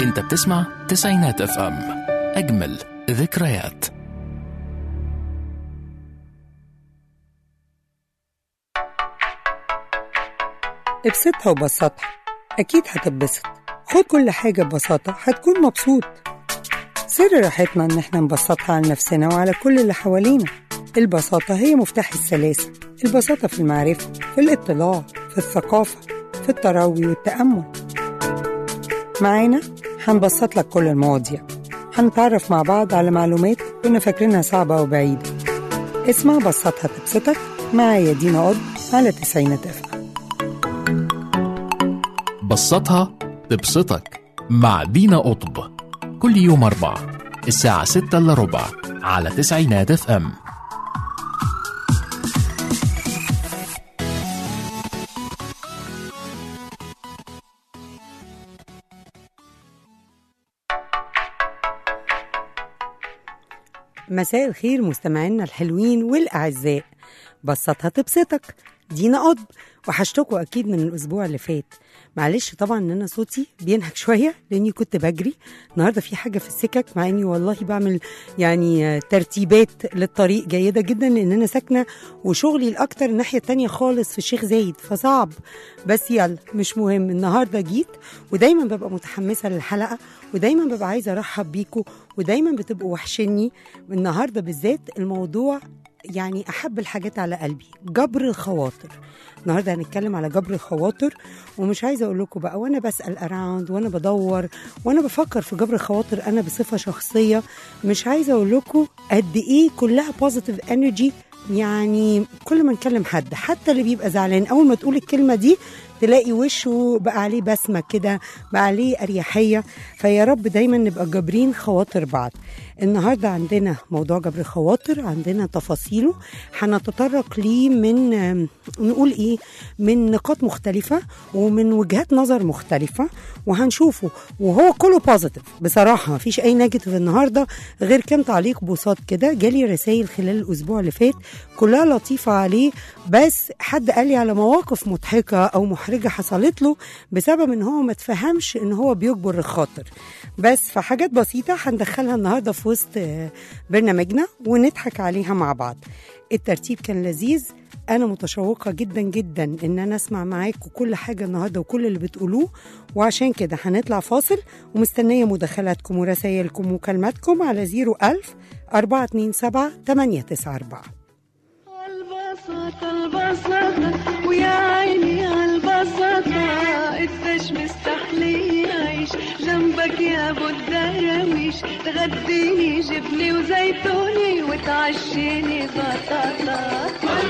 انت بتسمع تسعينات اف ام اجمل ذكريات ابسطها وبسطها أكيد هتتبسط خد كل حاجة ببساطة هتكون مبسوط سر راحتنا إن احنا نبسطها على نفسنا وعلى كل اللي حوالينا البساطة هي مفتاح السلاسة البساطة في المعرفة في الاطلاع في الثقافة في التروي والتأمل معانا هنبسط لك كل المواضيع هنتعرف مع بعض على معلومات كنا فاكرينها صعبة وبعيدة اسمع بسطها تبسطك معايا دينا قض على تسعينات أفهم بسطها تبسطك مع دينا قطب كل يوم أربع الساعة ستة إلا ربع على تسعينات اف ام مساء الخير مستمعينا الحلوين والأعزاء بسطها تبسطك دينا قض وحشتكوا أكيد من الأسبوع اللي فات معلش طبعا ان انا صوتي بينهك شويه لاني كنت بجري النهارده في حاجه في السكك مع اني والله بعمل يعني ترتيبات للطريق جيده جدا لان انا ساكنه وشغلي الاكتر الناحيه التانية خالص في الشيخ زايد فصعب بس يلا مش مهم النهارده جيت ودايما ببقى متحمسه للحلقه ودايما ببقى عايزه ارحب بيكم ودايما بتبقوا وحشني النهارده بالذات الموضوع يعني احب الحاجات على قلبي جبر الخواطر النهارده هنتكلم على جبر الخواطر ومش عايزه اقول لكم بقى وانا بسال اراوند وانا بدور وانا بفكر في جبر الخواطر انا بصفه شخصيه مش عايزه اقول لكم قد ايه كلها بوزيتيف انرجي يعني كل ما نكلم حد حتى اللي بيبقى زعلان اول ما تقول الكلمه دي تلاقي وشه بقى عليه بسمه كده بقى عليه اريحيه فيا رب دايما نبقى جابرين خواطر بعض النهارده عندنا موضوع جبر الخواطر عندنا تفاصيله هنتطرق ليه من آم، نقول ايه من نقاط مختلفه ومن وجهات نظر مختلفه وهنشوفه وهو كله بوزيتيف بصراحه مفيش اي نيجاتيف النهارده غير كام تعليق بساط كده جالي رسائل خلال الاسبوع اللي فات كلها لطيفه عليه بس حد قال لي على مواقف مضحكه او محرجه حصلت له بسبب ان هو ما تفهمش ان هو بيجبر الخاطر بس فحاجات بسيطه هندخلها النهارده في وسط آه، برنامجنا ونضحك عليها مع بعض الترتيب كان لذيذ انا متشوقه جدا جدا ان انا اسمع معاكم كل حاجه النهارده وكل اللي بتقولوه وعشان كده هنطلع فاصل ومستنيه مداخلاتكم ورسائلكم ومكالماتكم على 01000 427 894 البساطة البساطة ويا عيني عالبساطة قديش مستحلي عيش جنبك يا ابو الدراويش تغديني جبني وزيتوني وتعشيني بطاطا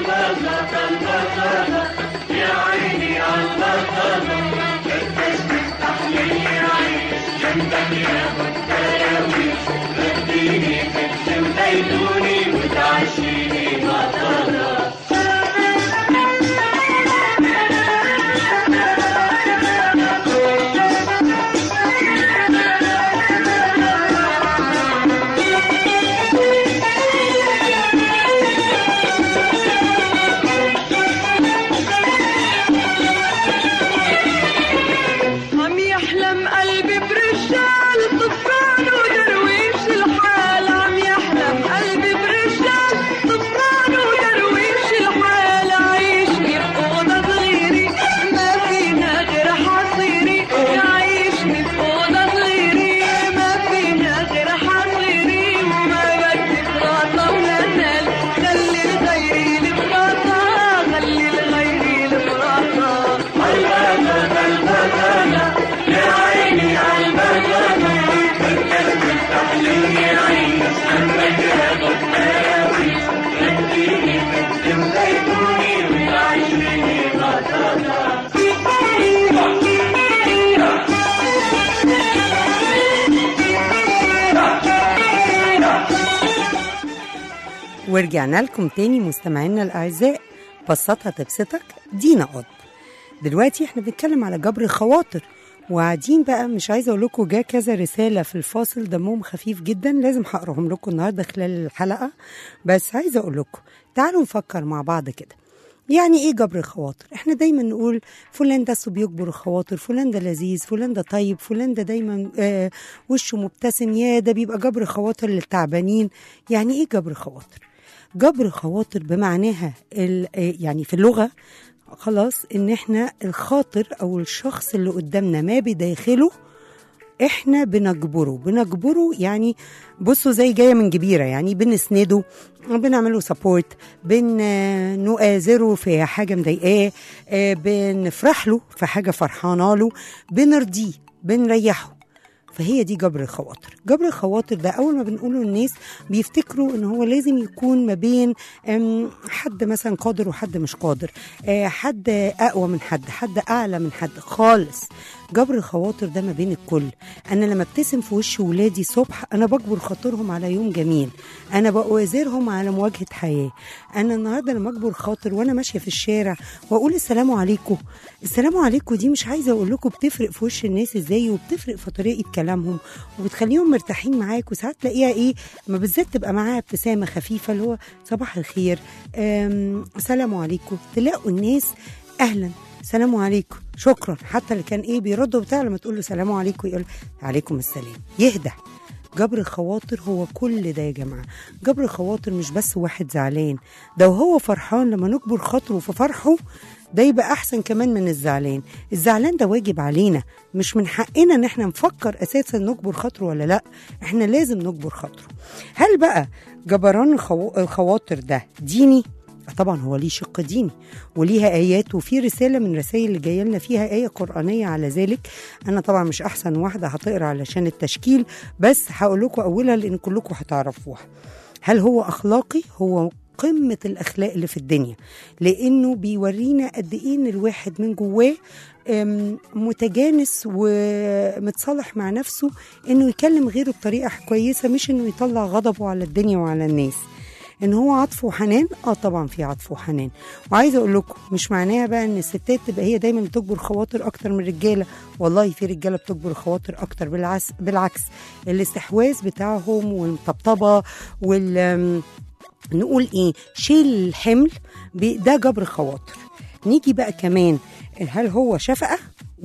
عم يحلم قلبي برجال طفران ودرويش الحال عم يحلم قلبي برجال طفران ودرويش الحال عايشني بأوضة صغيرة ما فينا غير حصيري عايشني في أوضة صغيرة ما فينا غير حصيري وما بدي فراطة ولا نال خلي لغيري الفراطة خلي لغيري الفراطة ورجعنا لكم تاني مستمعينا الاعزاء بسطها تبسطك دينا قط دلوقتي احنا بنتكلم على جبر الخواطر وقاعدين بقى مش عايزه اقول لكم جا كذا رساله في الفاصل دمهم خفيف جدا لازم هقراهم لكم النهارده خلال الحلقه بس عايزه اقول لكم تعالوا نفكر مع بعض كده يعني ايه جبر الخواطر احنا دايما نقول فلان ده بيجبر الخواطر فلان ده لذيذ فلان ده طيب فلان ده دايما آه وشه مبتسم يا ده بيبقى جبر خواطر للتعبانين يعني ايه جبر خواطر جبر خواطر بمعناها ال- آه، يعني في اللغه خلاص ان احنا الخاطر او الشخص اللي قدامنا ما بداخله احنا بنجبره بنجبره يعني بصوا زي جايه من جبيره يعني بنسنده بنعمله سبورت بنؤازره في حاجه مضايقاه آه، بنفرح له في حاجه فرحانه له بنرضيه بنريحه فهي دي جبر الخواطر جبر الخواطر ده اول ما بنقوله للناس بيفتكروا ان هو لازم يكون ما بين أم، حد مثلا قادر وحد مش قادر آه، حد اقوى من حد حد اعلى من حد خالص جبر الخواطر ده ما بين الكل انا لما ابتسم في وش ولادي صبح انا بجبر خاطرهم على يوم جميل انا بأوازرهم على مواجهه حياه انا النهارده لما اجبر خاطر وانا ماشيه في الشارع واقول السلام عليكم السلام عليكم دي مش عايزه اقول لكم بتفرق في وش الناس ازاي وبتفرق في طريقه كلامهم وبتخليهم مرتاحين معاك وساعات تلاقيها ايه ما بالذات تبقى معاها ابتسامه خفيفه اللي هو صباح الخير أم، سلام عليكم تلاقوا الناس اهلا سلام عليكم شكرا حتى اللي كان ايه بيرد وبتاع لما تقول له سلام عليكم يقول عليكم السلام يهدى جبر الخواطر هو كل ده يا جماعه جبر الخواطر مش بس واحد زعلان ده وهو فرحان لما نجبر خاطره في فرحه ده يبقى احسن كمان من الزعلان الزعلان ده واجب علينا مش من حقنا ان احنا نفكر اساسا نجبر خاطره ولا لا احنا لازم نجبر خاطره هل بقى جبران الخوا- الخواطر ده ديني طبعا هو ليه شق ديني وليها ايات وفي رساله من رسائل اللي جايه لنا فيها ايه قرانيه على ذلك انا طبعا مش احسن واحده هتقرا علشان التشكيل بس هقول لكم اولها لان كلكم هتعرفوها هل هو اخلاقي هو قمة الأخلاق اللي في الدنيا لأنه بيورينا قد إيه إن الواحد من جواه أم، متجانس ومتصالح مع نفسه إنه يكلم غيره بطريقة كويسة مش إنه يطلع غضبه على الدنيا وعلى الناس ان هو عطف وحنان اه طبعا في عطف وحنان وعايزه اقول لكم مش معناها بقى ان الستات تبقى هي دايما بتجبر خواطر اكتر من الرجاله والله في رجاله بتجبر خواطر اكتر بالعكس بالعكس الاستحواذ بتاعهم والطبطبه وال أم، نقول ايه شيل الحمل ب- ده جبر خواطر نيجي بقى كمان هل هو شفقه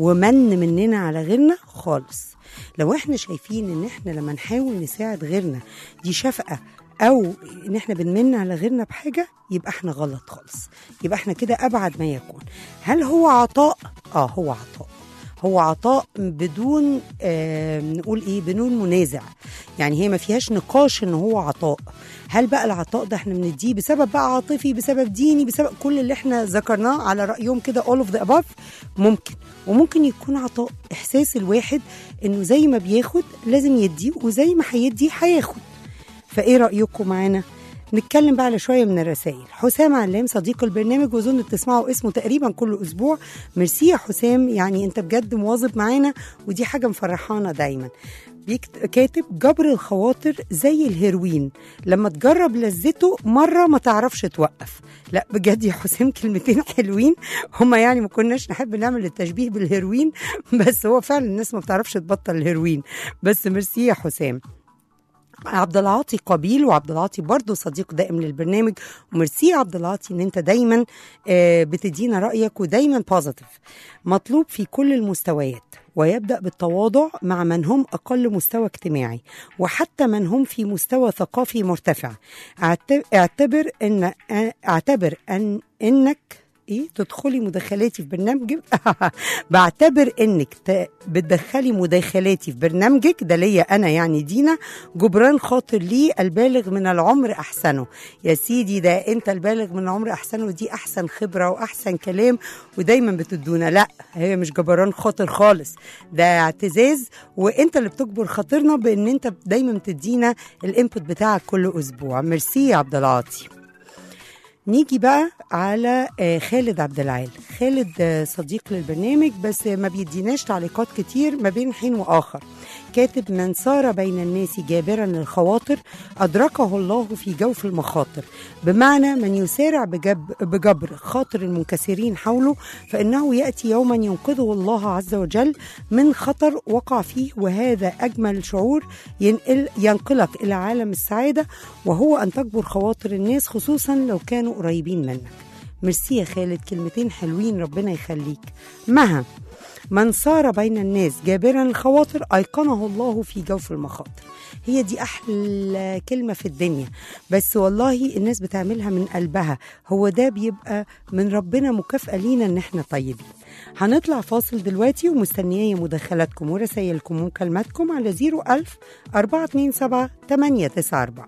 ومن مننا على غيرنا خالص لو احنا شايفين ان احنا لما نحاول نساعد غيرنا دي شفقه او ان احنا بنمن على غيرنا بحاجه يبقى احنا غلط خالص يبقى احنا كده ابعد ما يكون هل هو عطاء اه هو عطاء هو عطاء بدون آه نقول ايه بدون منازع يعني هي ما فيهاش نقاش ان هو عطاء هل بقى العطاء ده احنا بنديه بسبب بقى عاطفي بسبب ديني بسبب كل اللي احنا ذكرناه على رايهم كده all of the above ممكن وممكن يكون عطاء احساس الواحد انه زي ما بياخد لازم يديه وزي ما هيدي هياخد فايه رايكم معانا نتكلم بقى على شويه من الرسائل حسام علام صديق البرنامج واظن بتسمعوا اسمه تقريبا كل اسبوع ميرسي يا حسام يعني انت بجد مواظب معانا ودي حاجه مفرحانا دايما بيكت- كاتب جبر الخواطر زي الهيروين لما تجرب لذته مره ما تعرفش توقف لا بجد يا حسام كلمتين حلوين هما يعني ما كناش نحب نعمل التشبيه بالهيروين بس هو فعلا الناس ما بتعرفش تبطل الهيروين بس ميرسي يا حسام عبد العاطي قبيل وعبد العاطي برضه صديق دائم للبرنامج وميرسي يا عبد العاطي ان انت دايما آه، بتدينا رايك ودايما بوزيتيف مطلوب في كل المستويات ويبدا بالتواضع مع من هم اقل مستوى اجتماعي وحتى من هم في مستوى ثقافي مرتفع اعت- اعتبر ان آه، اعتبر ان انك ايه تدخلي مداخلاتي في برنامجك بعتبر انك ت- بتدخلي مداخلاتي في برنامجك ده ليا انا يعني دينا جبران خاطر لي البالغ من العمر احسنه يا سيدي ده انت البالغ من العمر احسنه دي احسن خبره واحسن كلام ودايما بتدونا لا هي مش جبران خاطر خالص ده اعتزاز وانت اللي بتجبر خاطرنا بان انت دايما بتدينا الانبوت بتاعك كل اسبوع ميرسي يا عبد العاطي نيجي بقى على آه، خالد عبد العال خالد آه، صديق للبرنامج بس ما بيديناش تعليقات كتير ما بين حين واخر كاتب من سار بين الناس جابرا للخواطر أدركه الله في جوف المخاطر بمعنى من يسارع بجب بجبر خاطر المنكسرين حوله فإنه يأتي يوما ينقذه الله عز وجل من خطر وقع فيه وهذا أجمل شعور ينقل ينقلك إلى عالم السعادة وهو أن تجبر خواطر الناس خصوصا لو كانوا قريبين منك ميرسي يا خالد كلمتين حلوين ربنا يخليك مها من صار بين الناس جابرا الخواطر أيقنه الله في جوف المخاطر هي دي أحلى كلمة في الدنيا بس والله الناس بتعملها من قلبها هو ده بيبقى من ربنا مكافأة لينا إن احنا طيبين هنطلع فاصل دلوقتي ومستنية مداخلاتكم ورسايلكم ومكالماتكم على 01000 427 894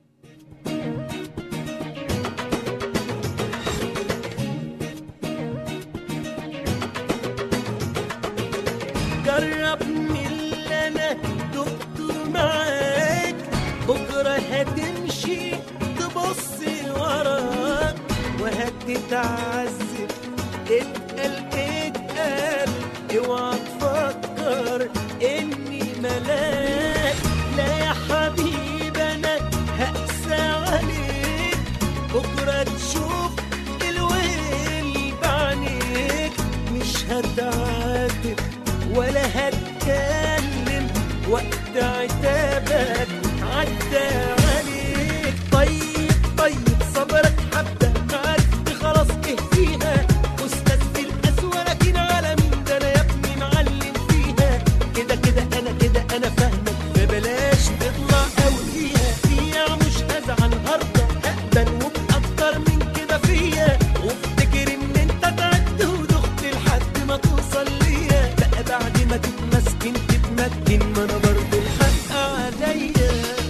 جربني اللي انا دقته معاك بكره هتمشي تبص وراك وهتتعذب اتقل اتقل اوعى تفكر اني ملاك لا يا حبيبي انا هقسى عليك بكره تشوف الويل بعينيك مش هتعاتب ولا هتكلم وقت عتابك عدى عليك طيب طيب صبرك حبة معاك خلاص ايه فيها استاذ في القسوة لكن على مين ده انا يا ابني معلم فيها كده كده انا كده انا فاهمك فبلاش تطلع قوي فيها فيها مش هزعل هرضى اقبل وباكتر من كده فيا وافتكر ان انت تعبت ودخت لحد ما توصل ليا بقى بعد ما تتمسكن تتمكن ما انا برضه الحق عليا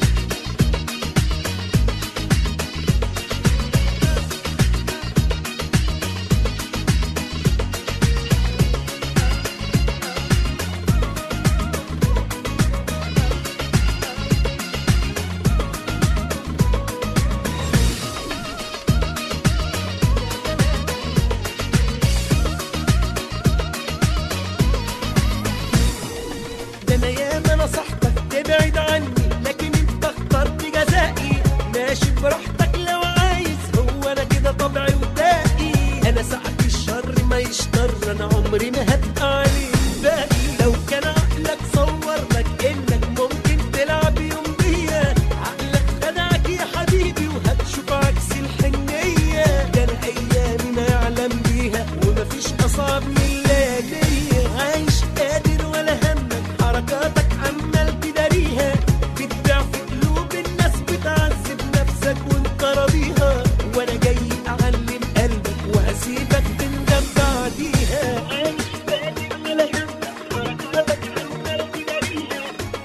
ده انا ياما نصحتك تبعد عني لكن انت اخترت جزائي ماشي براحتك لو عايز هو انا كده طبعي ودائي انا ساعة الشر ما يشطر انا عمري ما هبقى عليه باقي لو كان عقلك صور لك انك ممكن تلعب يوم بيا عقلك خدعك يا حبيبي وهتشوف عكس الحنية ده انا ايامي ما يعلم بيها ومفيش اصعب من الليالي عايش قادر ولا همك حركاتك عمال تداريها بتبيع في قلوب الناس بتعذب نفسك وانت راضيها وانا جاي اعلم قلبك وهسيبك تندم بعديها عايش قادر ولا همك حركاتك عمال تداريها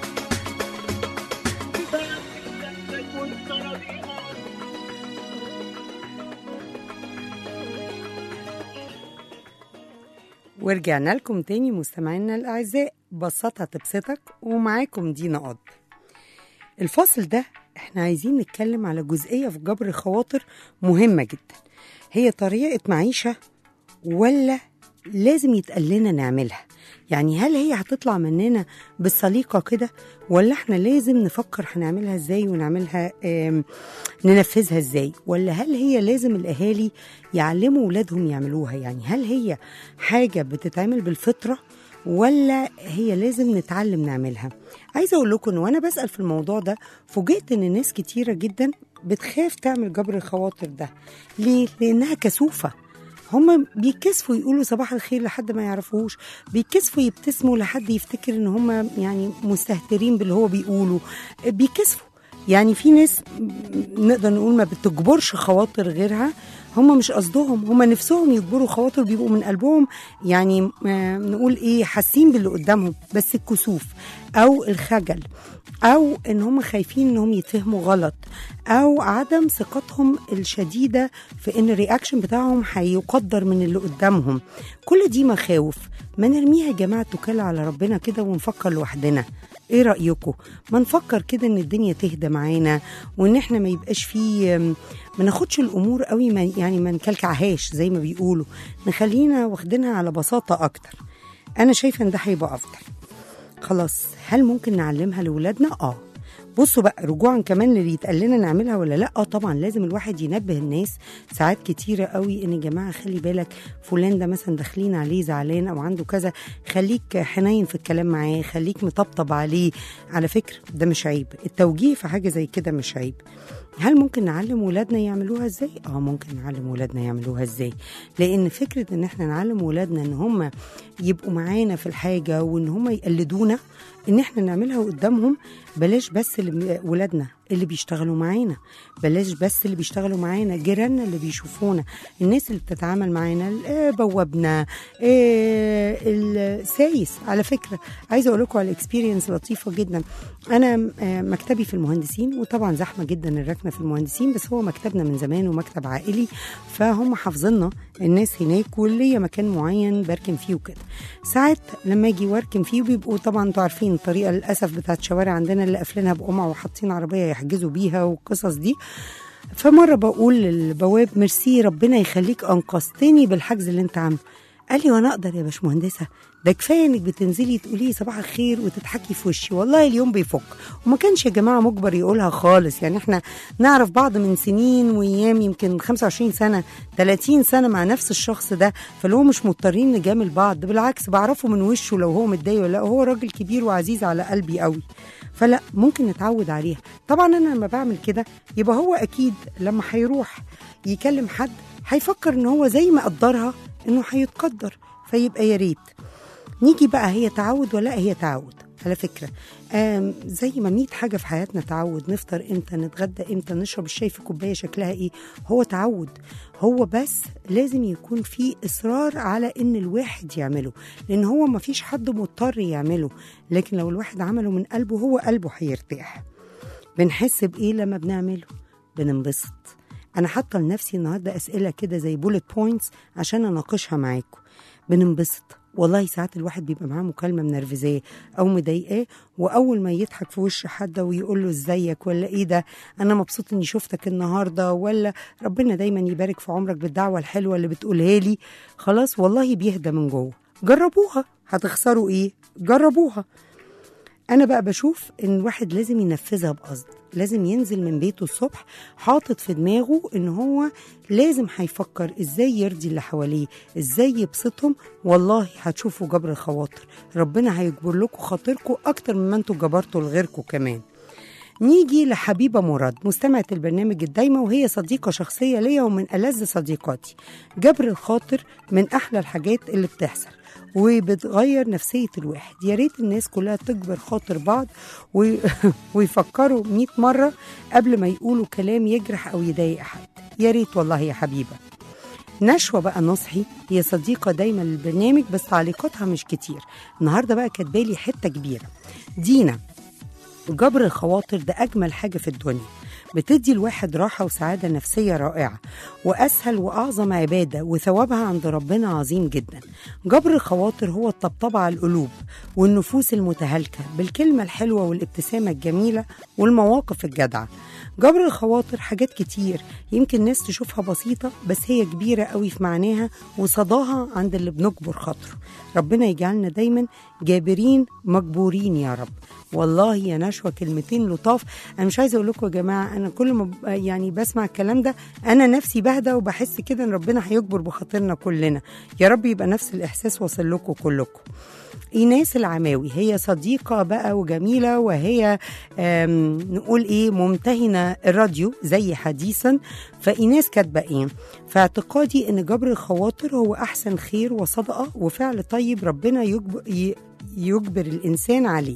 بتعذب نفسك وانت راضيها ورجعنا لكم تاني مستمعينا الأعزاء بسطها تبسطك ومعاكم دينا قض الفاصل ده احنا عايزين نتكلم على جزئية في جبر الخواطر مهمة جدا هي طريقة معيشة ولا لازم يتقال لنا نعملها يعني هل هي هتطلع مننا بالسليقة كده ولا احنا لازم نفكر هنعملها ازاي ونعملها آم، ننفذها ازاي ولا هل هي لازم الاهالي يعلموا ولادهم يعملوها يعني هل هي حاجة بتتعمل بالفطرة ولا هي لازم نتعلم نعملها عايزه اقول لكم إن وانا بسال في الموضوع ده فوجئت ان ناس كتيره جدا بتخاف تعمل جبر الخواطر ده ليه لانها كسوفه هم بيتكسفوا يقولوا صباح الخير لحد ما يعرفوش بيتكسفوا يبتسموا لحد يفتكر ان هم يعني مستهترين باللي هو بيقوله بيتكسفوا يعني في ناس نقدر نقول ما بتجبرش خواطر غيرها هم مش قصدهم هم نفسهم يجبروا خواطر بيبقوا من قلبهم يعني آه، نقول ايه حاسين باللي قدامهم بس الكسوف او الخجل او ان هم خايفين انهم يتفهموا غلط او عدم ثقتهم الشديده في ان الرياكشن بتاعهم هيقدر من اللي قدامهم كل دي مخاوف ما نرميها يا جماعه توكل على ربنا كده ونفكر لوحدنا ايه رايكم ما نفكر كده ان الدنيا تهدى معانا وان احنا ما يبقاش فيه ما ناخدش الامور قوي ما يعني ما نكلكعهاش زي ما بيقولوا نخلينا واخدينها على بساطه اكتر انا شايفه ان ده هيبقى افضل خلاص هل ممكن نعلمها لاولادنا اه بصوا بقى رجوعا كمان اللي يتقال لنا نعملها ولا لا اه طبعا لازم الواحد ينبه الناس ساعات كتيره قوي ان يا جماعه خلي بالك فلان ده مثلا داخلين عليه زعلان او عنده كذا خليك حنين في الكلام معاه خليك مطبطب عليه على فكره ده مش عيب التوجيه في حاجه زي كده مش عيب هل ممكن نعلم ولادنا يعملوها ازاي؟ اه ممكن نعلم ولادنا يعملوها ازاي؟ لان فكره ان احنا نعلم ولادنا ان هم يبقوا معانا في الحاجه وان هم يقلدونا ان احنا نعملها قدامهم بلاش بس اللي ولادنا اللي بيشتغلوا معانا بلاش بس اللي بيشتغلوا معانا جيراننا اللي بيشوفونا الناس اللي بتتعامل معانا آه، بوابنا آه، السايس على فكره عايزه اقول لكم على اكسبيرينس لطيفه جدا انا آه، مكتبي في المهندسين وطبعا زحمه جدا الركنه في المهندسين بس هو مكتبنا من زمان ومكتب عائلي فهم حافظيننا الناس هناك وليا مكان معين بركن فيه وكده ساعات لما اجي واركن فيه بيبقوا طبعا انتوا عارفين الطريقه للاسف بتاعت شوارع عندنا اللي قافلينها بقمع وحاطين عربيه يحجزوا بيها والقصص دي فمره بقول للبواب ميرسي ربنا يخليك انقذتني بالحجز اللي انت عامله قال لي وانا اقدر يا باشمهندسه ده كفايه انك بتنزلي تقولي لي صباح الخير وتضحكي في وشي والله اليوم بيفك وما كانش يا جماعه مجبر يقولها خالص يعني احنا نعرف بعض من سنين وايام يمكن 25 سنه 30 سنه مع نفس الشخص ده فاللي هو مش مضطرين نجامل بعض بالعكس بعرفه من وشه لو هو متضايق ولا لا هو راجل كبير وعزيز على قلبي قوي فلا ممكن نتعود عليها طبعا انا لما بعمل كده يبقى هو اكيد لما هيروح يكلم حد هيفكر ان هو زي ما قدرها انه هيتقدر فيبقى يا ريت نيجي بقى هي تعود ولا هي تعود على فكرة آم، زي ما مية حاجة في حياتنا تعود نفطر امتى نتغدى امتى نشرب الشاي في كوباية شكلها ايه هو تعود هو بس لازم يكون في إصرار على إن الواحد يعمله لأن هو ما فيش حد مضطر يعمله لكن لو الواحد عمله من قلبه هو قلبه هيرتاح بنحس بإيه لما بنعمله بننبسط أنا حاطة لنفسي النهاردة أسئلة كده زي بولت بوينتس عشان أناقشها معاكم بننبسط والله ساعات الواحد بيبقى معاه مكالمة منرفزاه أو مضايقاه وأول ما يضحك في وش حد ويقول له إزيك ولا إيه ده أنا مبسوط إني شفتك النهاردة ولا ربنا دايما يبارك في عمرك بالدعوة الحلوة اللي بتقولها لي خلاص والله بيهدى من جوه جربوها هتخسروا إيه جربوها انا بقى بشوف ان الواحد لازم ينفذها بقصد لازم ينزل من بيته الصبح حاطط في دماغه ان هو لازم هيفكر ازاي يرضي اللي حواليه ازاي يبسطهم والله هتشوفوا جبر الخواطر ربنا هيجبر لكم خاطركم اكتر مما انتوا جبرتوا لغيركم كمان نيجي لحبيبة مراد مستمعة البرنامج الدايمة وهي صديقة شخصية ليا ومن ألذ صديقاتي جبر الخاطر من أحلى الحاجات اللي بتحصل وبتغير نفسية الواحد يا ريت الناس كلها تجبر خاطر بعض و... ويفكروا مئة مرة قبل ما يقولوا كلام يجرح أو يضايق حد يا ريت والله يا حبيبة نشوى بقى نصحي هي صديقة دايما للبرنامج بس تعليقاتها مش كتير النهاردة بقى كاتبالي حتة كبيرة دينا جبر الخواطر ده أجمل حاجة في الدنيا بتدي الواحد راحة وسعادة نفسية رائعة وأسهل وأعظم عبادة وثوابها عند ربنا عظيم جدا جبر الخواطر هو الطبطبة على القلوب والنفوس المتهالكة بالكلمة الحلوة والابتسامة الجميلة والمواقف الجدعة جبر الخواطر حاجات كتير يمكن ناس تشوفها بسيطة بس هي كبيرة قوي في معناها وصداها عند اللي بنجبر خاطره ربنا يجعلنا دايما جابرين مجبورين يا رب والله يا نشوى كلمتين لطاف انا مش عايزه اقول لكم يا جماعه انا كل ما ب- يعني بسمع الكلام ده انا نفسي بهدى وبحس كده ان ربنا هيجبر بخاطرنا كلنا يا رب يبقى نفس الاحساس واصل لكم كلكم ايناس العماوي هي صديقه بقى وجميله وهي آم، نقول ايه ممتهنه الراديو زي حديثا فايناس كاتبه ايه في اعتقادي ان جبر الخواطر هو احسن خير وصدقه وفعل طيب ربنا يجبر, ي- يجبر الانسان عليه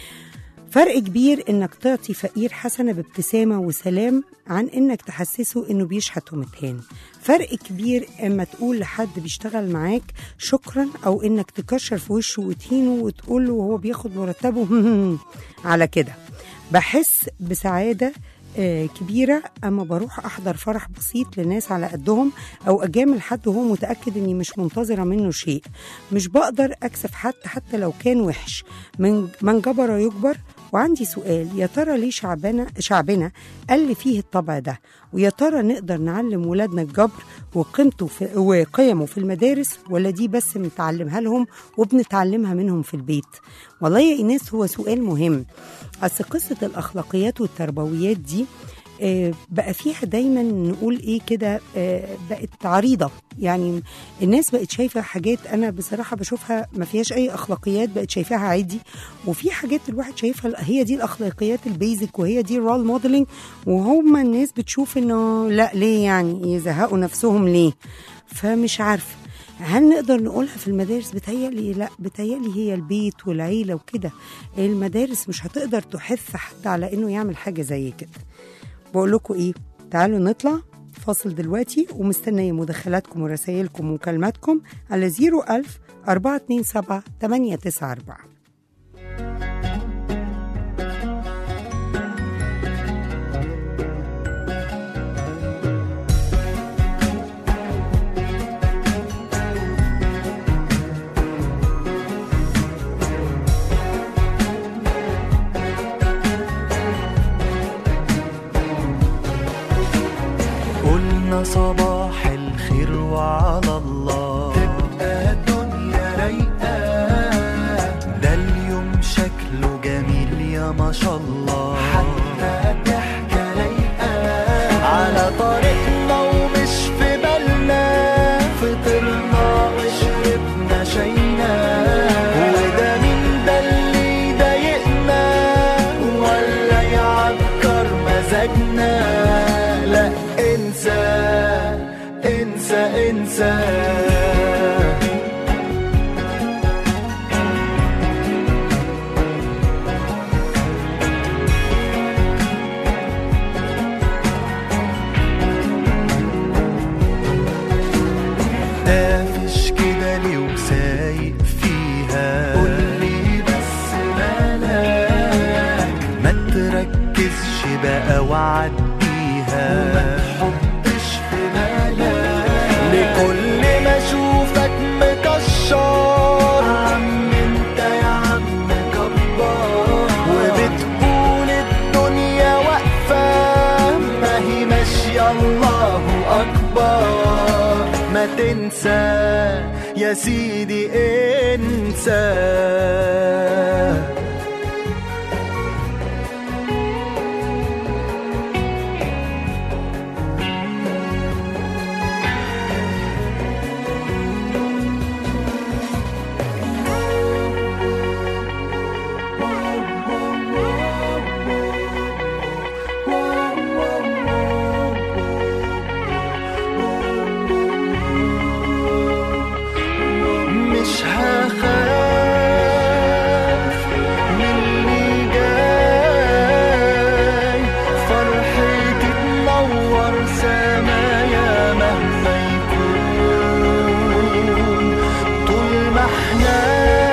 فرق كبير انك تعطي فقير حسنه بابتسامه وسلام عن انك تحسسه انه بيشحت ومتهان فرق كبير اما تقول لحد بيشتغل معاك شكرا او انك تكشر في وشه وتهينه وتقول له وهو بياخد مرتبه على كده بحس بسعاده آه، كبيرة أما بروح أحضر فرح بسيط لناس على قدهم أو أجامل حد وهو متأكد إني مش منتظرة منه شيء مش بقدر أكسف حد حتى لو كان وحش من, من جبر يجبر وعندي سؤال يا ترى ليه شعبنا شعبنا قل فيه الطبع ده ويا ترى نقدر نعلم ولادنا الجبر وقيمته في وقيمه في المدارس ولا دي بس بنتعلمها لهم وبنتعلمها منهم في البيت والله يا ايناس هو سؤال مهم اصل قصه الاخلاقيات والتربويات دي آه، بقى فيها دايما نقول ايه كده آه، بقت عريضه يعني الناس بقت شايفه حاجات انا بصراحه بشوفها ما فيهاش اي اخلاقيات بقت شايفاها عادي وفي حاجات الواحد شايفها هي دي الاخلاقيات البيزك وهي دي الرول موديلنج وهم الناس بتشوف انه لا ليه يعني يزهقوا نفسهم ليه فمش عارفه هل نقدر نقولها في المدارس بتهيألي لا بتهيألي هي البيت والعيلة وكده المدارس مش هتقدر تحث حد على انه يعمل حاجة زي كده بقول لكم ايه تعالوا نطلع فاصل دلوقتي ومستنية مداخلاتكم ورسائلكم ومكالماتكم على 01000 427 894 قلنا صباح الخير وعلى الله تبقى الدنيا رايقة ده اليوم شكله جميل يا ما شاء الله حتى ضحكة رايقة على طريقنا ومش في بالنا فطرنا وشربنا شينا وده مين ده اللي يضايقنا ولا يعكر مزاجنا لا انسى انسى انسى قافش كده ليه وسايق فيها قولي بس مالك ما تركزش بقى وعديها وما تحطش في بالك لكل ما اشوفك مكشر عم انت يا عم كبار وبتقول الدنيا واقفة ما هي ماشية الله أكبر ما تنسى يا سيدي انسى مش هخاف من اللي جاي فرحتي تنور سمايا مهما يكون طول ما احنا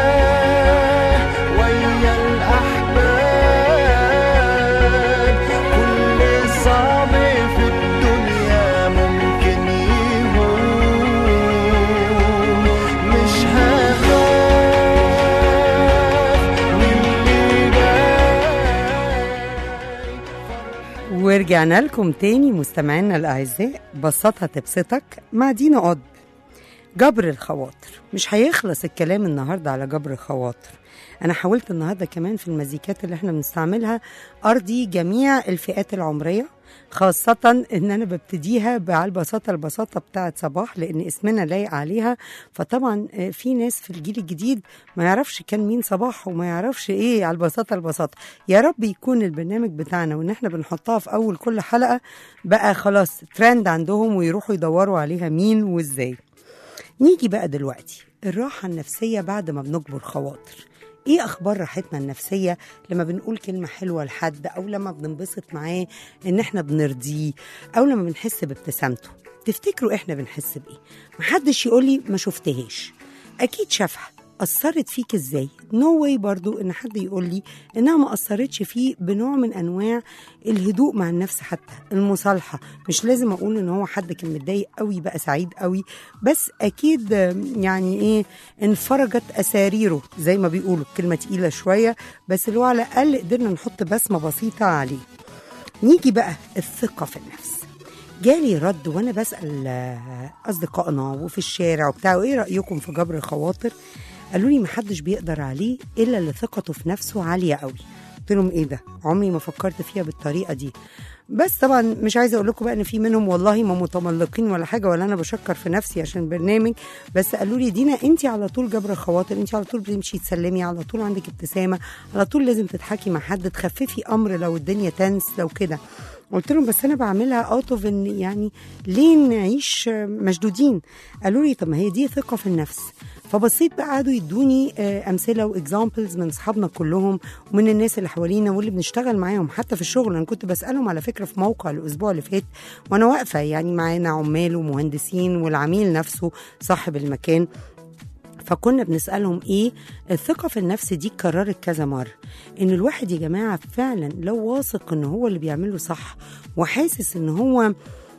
ويا الأحباب كل صعب في الدنيا ممكن يهون مش هخاف من اللي جاي ورجعنا لكم تاني مستمعينا الأعزاء بسطها تبسطك مع دينا قض جبر الخواطر مش هيخلص الكلام النهاردة على جبر الخواطر أنا حاولت النهاردة كمان في المزيكات اللي احنا بنستعملها أرضي جميع الفئات العمرية خاصة إن أنا ببتديها على البساطة البساطة بتاعت صباح لأن اسمنا لايق عليها فطبعا آه، في ناس في الجيل الجديد ما يعرفش كان مين صباح وما يعرفش إيه على البساطة البساطة يا رب يكون البرنامج بتاعنا وإن احنا بنحطها في أول كل حلقة بقى خلاص ترند عندهم ويروحوا يدوروا عليها مين وإزاي نيجي بقى دلوقتي الراحة النفسية بعد ما بنجبر خواطر ايه اخبار راحتنا النفسيه لما بنقول كلمه حلوه لحد او لما بننبسط معاه ان احنا بنرضيه او لما بنحس بابتسامته تفتكروا احنا بنحس بايه محدش يقول لي ما شفتهاش اكيد شافها اثرت فيك ازاي نو واي برضو ان حد يقول لي انها ما اثرتش فيه بنوع من انواع الهدوء مع النفس حتى المصالحه مش لازم اقول ان هو حد كان متضايق قوي بقى سعيد قوي بس اكيد آم، يعني ايه انفرجت اساريره زي ما بيقولوا كلمه تقيله شويه بس اللي هو على الاقل قدرنا نحط بسمه بسيطه عليه نيجي بقى الثقه في النفس جالي رد وانا بسال آه، اصدقائنا وفي الشارع وبتاع وايه رايكم في جبر الخواطر قالوا لي محدش بيقدر عليه الا اللي ثقته في نفسه عاليه قوي قلت لهم ايه ده عمري ما فكرت فيها بالطريقه دي بس طبعا مش عايزه اقول لكم بقى ان في منهم والله ما متملقين ولا حاجه ولا انا بشكر في نفسي عشان برنامج بس قالوا لي دينا انت على طول جبر خواطر انت على طول بتمشي تسلمي على طول عندك ابتسامه على طول لازم تضحكي مع حد تخففي امر لو الدنيا تنس لو كده قلت لهم بس انا بعملها اوت اوف ان يعني ليه نعيش مشدودين قالوا لي طب ما هي دي ثقه في النفس فبصيت بقى قعدوا يدوني آه، امثله واكزامبلز من اصحابنا كلهم ومن الناس اللي حوالينا واللي بنشتغل معاهم حتى في الشغل انا كنت بسالهم على فكره في موقع الاسبوع اللي فات وانا واقفه يعني معانا عمال ومهندسين والعميل نفسه صاحب المكان فكنا بنسالهم ايه الثقه في النفس دي اتكررت كذا مره ان الواحد يا جماعه فعلا لو واثق ان هو اللي بيعمله صح وحاسس ان هو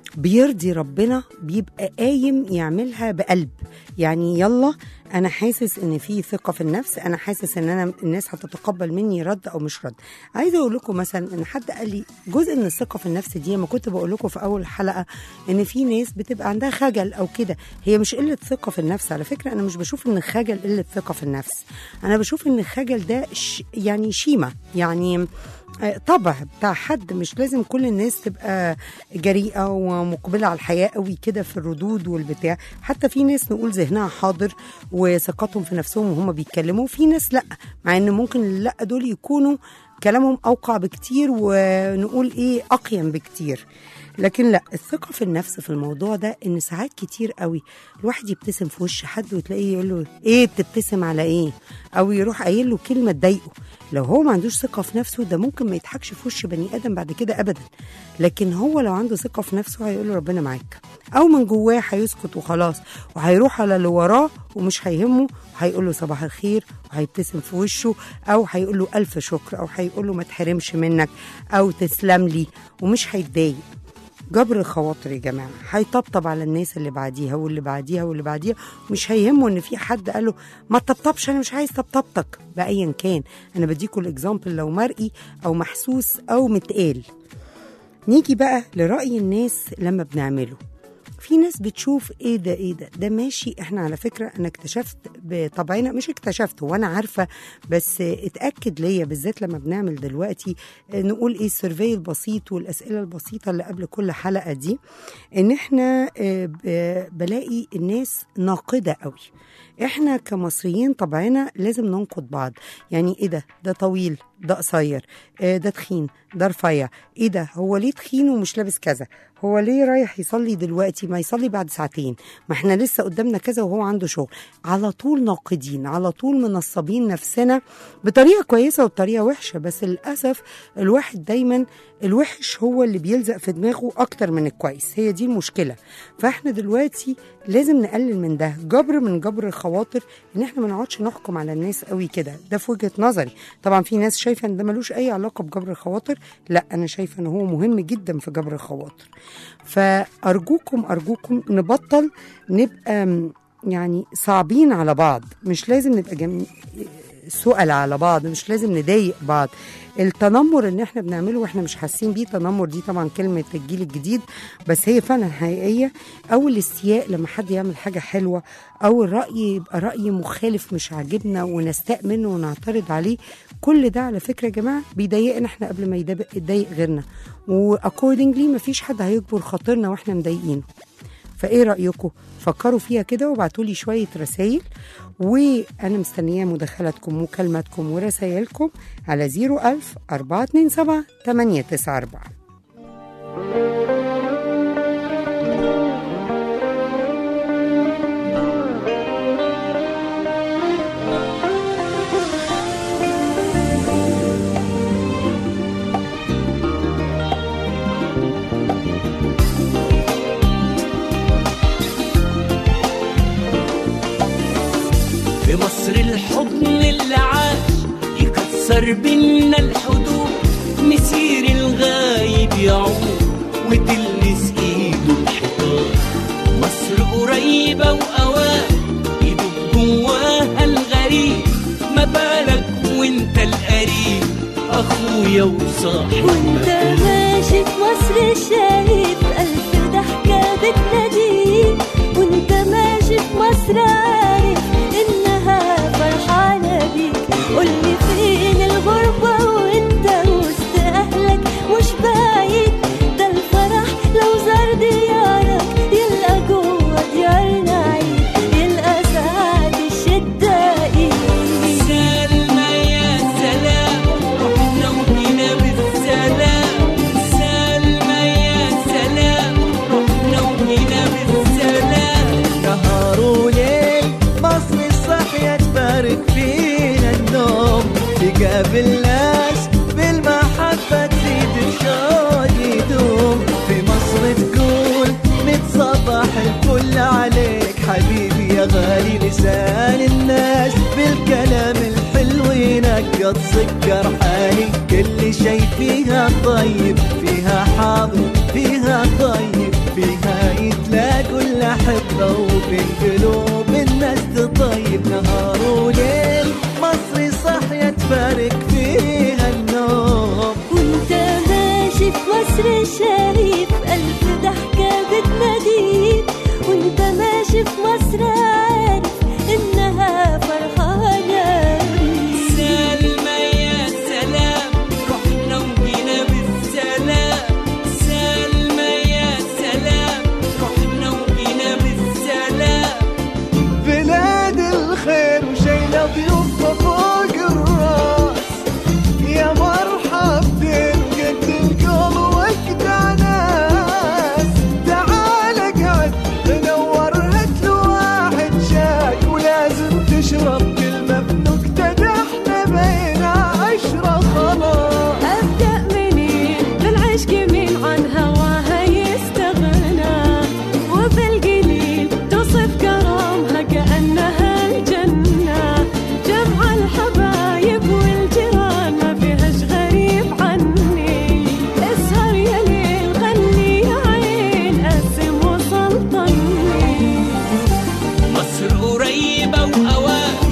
بيرضي ربنا بيبقى قايم يعملها بقلب يعني يلا انا حاسس ان في ثقه في النفس انا حاسس ان انا الناس هتتقبل مني رد او مش رد عايزه اقول لكم مثلا ان حد قال لي جزء من الثقه في النفس دي ما كنت بقول لكم في اول حلقه ان في ناس بتبقى عندها خجل او كده هي مش قله ثقه في النفس على فكره انا مش بشوف ان الخجل قله ثقه في النفس انا بشوف ان الخجل ده ش يعني شيمه يعني آه، طبع بتاع حد مش لازم كل الناس تبقى جريئه ومقبله على الحياه قوي كده في الردود والبتاع حتى في ناس نقول ذهنها حاضر وثقتهم في نفسهم وهم بيتكلموا في ناس لا مع ان ممكن اللا دول يكونوا كلامهم اوقع بكتير ونقول ايه اقيم بكتير لكن لا الثقة في النفس في الموضوع ده ان ساعات كتير قوي الواحد يبتسم في وش حد وتلاقيه يقول له ايه بتبتسم على ايه او يروح قايل له كلمة تضايقه لو هو ما عندوش ثقة في نفسه ده ممكن ما يضحكش في وش بني ادم بعد كده ابدا لكن هو لو عنده ثقة في نفسه هيقول له ربنا معاك او من جواه هيسكت وخلاص وهيروح على اللي وراه ومش هيهمه هيقول له صباح الخير وهيبتسم في وشه او هيقول له الف شكر او هيقول له ما تحرمش منك او تسلم لي ومش هيتضايق جبر الخواطر يا جماعه هيطبطب على الناس اللي بعديها واللي بعديها واللي بعديها مش هيهمه ان في حد قال له ما تطبطبش انا مش عايز طبطبتك بايا كان انا بديكوا الاكزامبل لو مرئي او محسوس او متقال نيجي بقى لرأي الناس لما بنعمله في ناس بتشوف ايه ده ايه ده ده ماشي احنا على فكره انا اكتشفت بطبعنا مش اكتشفت وانا عارفه بس اتاكد ليا بالذات لما بنعمل دلوقتي اه، نقول ايه السيرفي البسيط والاسئله البسيطه اللي قبل كل حلقه دي ان احنا اه، ب- بلاقي الناس ناقده قوي احنا كمصريين طبعنا لازم ننقد بعض يعني ايه ده ده طويل ده قصير آه، ده تخين ده رفيع ايه ده هو ليه تخين ومش لابس كذا هو ليه رايح يصلي دلوقتي ما يصلي بعد ساعتين ما احنا لسه قدامنا كذا وهو عنده شغل على طول ناقدين على طول منصبين نفسنا بطريقه كويسه وبطريقه وحشه بس للاسف الواحد دايما الوحش هو اللي بيلزق في دماغه اكتر من الكويس هي دي المشكله فاحنا دلوقتي لازم نقلل من ده جبر من جبر الخواطر ان احنا ما نقعدش نحكم على الناس قوي كده ده في وجهه نظري طبعا في ناس شايفه ان ده ملوش اي علاقه بجبر الخواطر لا انا شايفه ان هو مهم جدا في جبر الخواطر فارجوكم ارجوكم نبطل نبقى م- يعني صعبين على بعض مش لازم نبقى جم... سؤال على بعض مش لازم نضايق بعض التنمر اللي احنا بنعمله واحنا مش حاسين بيه تنمر دي طبعا كلمه الجيل الجديد بس هي فعلا حقيقيه او الاستياء لما حد يعمل حاجه حلوه او الراي يبقى راي مخالف مش عاجبنا ونستاء منه ونعترض عليه كل ده على فكره يا جماعه بيضايقنا احنا قبل ما يدب- يضايق غيرنا واكوردنجلي مفيش حد هيجبر خاطرنا واحنا مضايقينه فايه رايكم فكروا فيها كده وابعتوا لي شويه رسائل وانا مستنيه مداخلاتكم مكالماتكم ورسائلكم على 01000 427 894 في مصر الحضن اللي عاش يكسر بينا الحدود مسير الغايب يعود وتلمس ايده الحيطان مصر قريبة وأوان يدوب جواها الغريب ما بالك وانت القريب اخويا وصاحب وانت مكان. ماشي في مصر شايف ألف ضحكة بتناديك وانت ماشي في مصر عارف إنها فرحانة بيك قولي فين الغربة وانت وسط أهلك مش بعيد تفارق فيها النوم تقابل ناس بالمحبة تزيد الشوق يدوم في مصر تقول نتصبح الكل عليك حبيبي يا غالي لسان الناس بالكلام الحلو ينقط سكر حالي كل شي فيها طيب فيها حاضر فيها طيب فيها يتلاقوا الأحبة وبين قلوب الناس تطيب نهار وليل مصري صحية تفارق فيها النوم وانت ماشي في مصر شايف ألف ضحكة بتناديك وانت ماشي في مصر عارف إنها فرحانة بيك سلمى يا سلام رحنا وجينا بالسلام سلمى يا سلام رحنا وجينا بالسلام بلاد الخير وشيلة ضيوفها فوق الراس يا مرحبتين قد القلب وجدع ناس تعال اقعد تنور هات له واحد شاي ولازم تشرب كلمة بنكتة ده احنا بينا عشرة خلاص أبدأ منين بالعشق مين عن هواها يستغنى وفي القليل توصف كرامها كأنها الجنة جمع الحبايب والجيران ما فيهاش غريب عني اسهر يا ليل غني يا عين قسم وسلطني مصر قريبة وأوان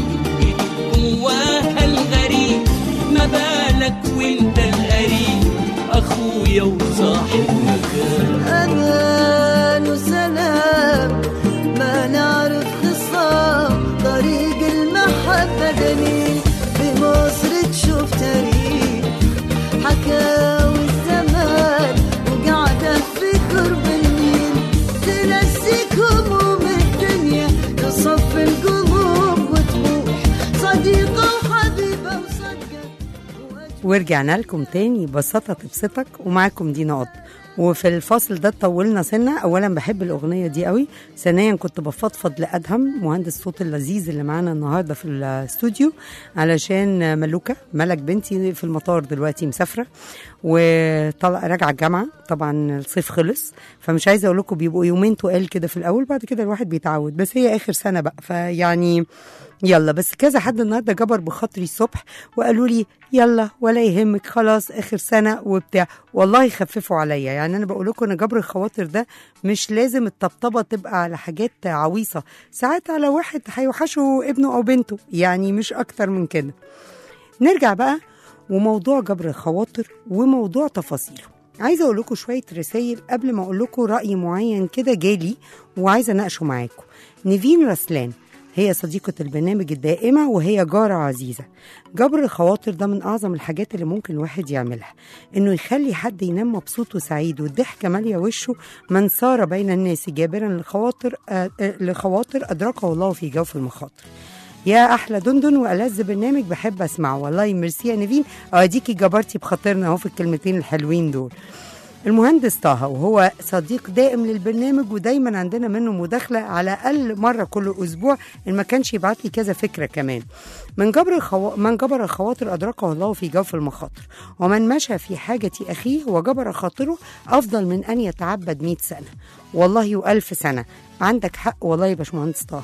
جواها الغريب ما بالك وانت القريب أخويا وصاحب مكان أمان وسلام ما نعرف خصام طريق المحبة دليل في مصر تشوف تاريخ حكاوي الزمان وقاعدة في قرب النيل تنسيك هموم الدنيا تصفي القلوب وتبوح صديقة وحبيبة وصدقة ورجعنا لكم تاني بساطة تبسطك ومعاكم دينا قط وفي الفاصل ده طولنا سنة أولا بحب الأغنية دي قوي ثانيا كنت بفضفض لأدهم مهندس الصوت اللذيذ اللي معانا النهاردة في الاستوديو علشان ملوكة ملك بنتي في المطار دلوقتي مسافرة وطلع راجعة الجامعة طبعا الصيف خلص فمش عايزة أقول لكم بيبقوا يومين تقال كده في الأول بعد كده الواحد بيتعود بس هي آخر سنة بقى فيعني يلا بس كذا حد النهارده جبر بخاطري الصبح وقالوا لي يلا ولا يهمك خلاص اخر سنه وبتاع والله خففوا عليا يعني انا بقول لكم ان جبر الخواطر ده مش لازم الطبطبه تبقى على حاجات عويصه ساعات على واحد هيوحشه ابنه او بنته يعني مش اكتر من كده نرجع بقى وموضوع جبر الخواطر وموضوع تفاصيله عايزه اقول لكم شويه رسائل قبل ما اقول لكم راي معين كده جالي وعايزه اناقشه معاكم نيفين رسلان هي صديقة البرنامج الدائمة وهي جارة عزيزة جبر الخواطر ده من أعظم الحاجات اللي ممكن الواحد يعملها إنه يخلي حد ينام مبسوط وسعيد والضحكة مالية وشه من سار بين الناس جابرا لخواطر آه آه لخواطر أدركه الله في جوف المخاطر يا احلى دندن والذ برنامج بحب اسمعه والله ميرسي يا نيفين اديكي جبرتي بخاطرنا اهو في الكلمتين الحلوين دول المهندس طه وهو صديق دائم للبرنامج ودايما عندنا منه مداخله على الاقل مره كل اسبوع ان ما كانش يبعت لي كذا فكره كمان من جبر الخو... من جبر الخواطر ادركه الله في جوف المخاطر ومن مشى في حاجه اخيه وجبر خاطره افضل من ان يتعبد 100 سنه والله والف سنه عندك حق والله يا باشمهندس طه